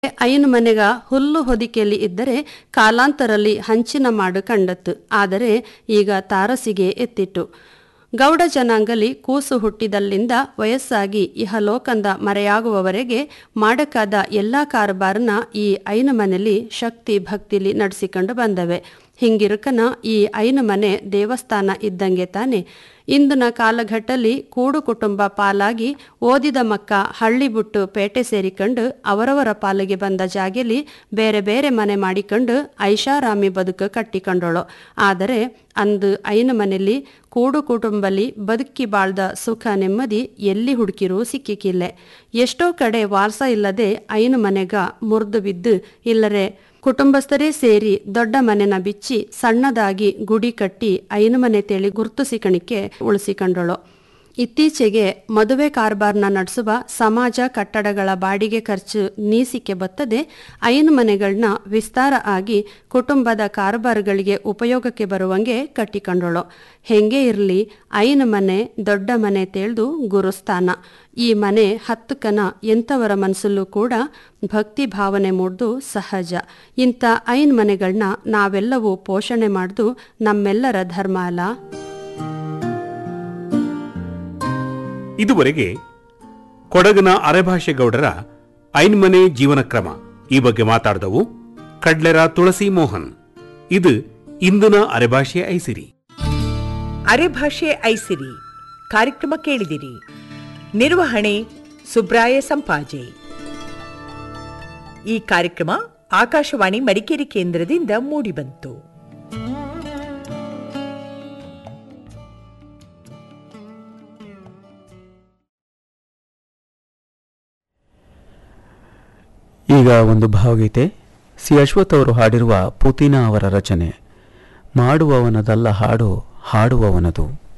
ಐನು ಮನೆಗ ಹುಲ್ಲು ಹೊದಿಕೆಯಲ್ಲಿ ಇದ್ದರೆ ಕಾಲಾಂತರಲ್ಲಿ ಹಂಚಿನ ಮಾಡು ಕಂಡತ್ತು ಆದರೆ ಈಗ ತಾರಸಿಗೆ ಎತ್ತಿಟ್ಟು ಗೌಡ ಜನಾಂಗಲಿ ಕೂಸು ಹುಟ್ಟಿದಲ್ಲಿಂದ ವಯಸ್ಸಾಗಿ ಇಹಲೋಕಂದ ಮರೆಯಾಗುವವರೆಗೆ ಮಾಡಕ್ಕಾದ ಎಲ್ಲ ಕಾರಬಾರನ ಈ ಐನ ಮನೆಯಲ್ಲಿ ಶಕ್ತಿ ಭಕ್ತಿಲಿ ನಡೆಸಿಕೊಂಡು ಬಂದವೆ ಹಿಂಗಿರುಕನ ಈ ಐನ ಮನೆ ದೇವಸ್ಥಾನ ಇದ್ದಂಗೆ ತಾನೆ ಇಂದಿನ ಕಾಲಘಟ್ಟಲ್ಲಿ ಕೂಡು ಕುಟುಂಬ ಪಾಲಾಗಿ ಓದಿದ ಮಕ್ಕ ಹಳ್ಳಿ ಬಿಟ್ಟು ಪೇಟೆ ಸೇರಿಕೊಂಡು ಅವರವರ ಪಾಲಿಗೆ ಬಂದ ಜಾಗೆಲಿ ಬೇರೆ ಬೇರೆ ಮನೆ ಮಾಡಿಕೊಂಡು ಐಷಾರಾಮಿ ಬದುಕು ಕಟ್ಟಿಕೊಂಡಳು ಆದರೆ ಅಂದು ಐನ ಮನೆಯಲ್ಲಿ ಕೂಡು ಕುಟುಂಬಲಿ ಬದುಕಿ ಬಾಳ್ದ ಸುಖ ನೆಮ್ಮದಿ ಎಲ್ಲಿ ಹುಡುಕಿರೂ ಸಿಕ್ಕಿಕ್ಕಿಲ್ಲೆ ಎಷ್ಟೋ ಕಡೆ ವಾಸ ಇಲ್ಲದೆ ಐನು ಮನೆಗ ಮುರಿದು ಬಿದ್ದು ಇಲ್ಲರೆ ಕುಟುಂಬಸ್ಥರೇ ಸೇರಿ ದೊಡ್ಡ ಮನೆನ ಬಿಚ್ಚಿ ಸಣ್ಣದಾಗಿ ಗುಡಿ ಕಟ್ಟಿ ಐನು ಮನೆ ತೇಳಿ ಗುರುತಿಸಿಕಣಿಕೆ ಉಳಿಸಿಕೊಂಡಳು ಇತ್ತೀಚೆಗೆ ಮದುವೆ ಕಾರ್ಬಾರ್ನ ನಡೆಸುವ ಸಮಾಜ ಕಟ್ಟಡಗಳ ಬಾಡಿಗೆ ಖರ್ಚು ನೀಸಿಕೆ ಬತ್ತದೆ ಐನು ಮನೆಗಳನ್ನ ವಿಸ್ತಾರ ಆಗಿ ಕುಟುಂಬದ ಕಾರ್ಬಾರ್ಗಳಿಗೆ ಉಪಯೋಗಕ್ಕೆ ಬರುವಂಗೆ ಕಟ್ಟಿಕೊಂಡಳು ಹೆಂಗೆ ಇರಲಿ ಐನು ಮನೆ ದೊಡ್ಡ ಮನೆ ತೇಳ್ದು ಗುರುಸ್ಥಾನ ಈ ಮನೆ ಹತ್ತುಕನ ಎಂಥವರ ಮನಸ್ಸಲ್ಲೂ ಕೂಡ ಭಕ್ತಿ ಭಾವನೆ ಮೂಡ್ದು ಸಹಜ ಇಂಥ ಐನ್ ಮನೆಗಳನ್ನ ನಾವೆಲ್ಲವೂ ಪೋಷಣೆ ಮಾಡ್ದು ನಮ್ಮೆಲ್ಲರ ಧರ್ಮ ಅಲ್ಲ ಇದುವರೆಗೆ ಕೊಡಗಿನ ಅರೆಭಾಷೆ ಗೌಡರ ಐನ್ಮನೆ ಜೀವನ ಕ್ರಮ ಈ ಬಗ್ಗೆ ಮಾತಾಡಿದವು ಕಡ್ಲೆರ ತುಳಸಿ ಮೋಹನ್ ಇದು ಇಂದಿನ ಅರೆಭಾಷೆ ಐಸಿರಿ ಅರೆಭಾಷೆ ಐಸಿರಿ ಕಾರ್ಯಕ್ರಮ ಕೇಳಿದಿರಿ ನಿರ್ವಹಣೆ ಸುಬ್ರಾಯ ಸಂಪಾಜೆ ಈ ಕಾರ್ಯಕ್ರಮ ಆಕಾಶವಾಣಿ ಮಡಿಕೇರಿ ಕೇಂದ್ರದಿಂದ ಮೂಡಿಬಂತು ಈಗ ಒಂದು ಭಾವಗೀತೆ ಸಿ ಅಶ್ವಥ್ ಅವರು ಹಾಡಿರುವ ಪುತಿನ ಅವರ ರಚನೆ ಮಾಡುವವನದಲ್ಲ ಹಾಡು ಹಾಡುವವನದು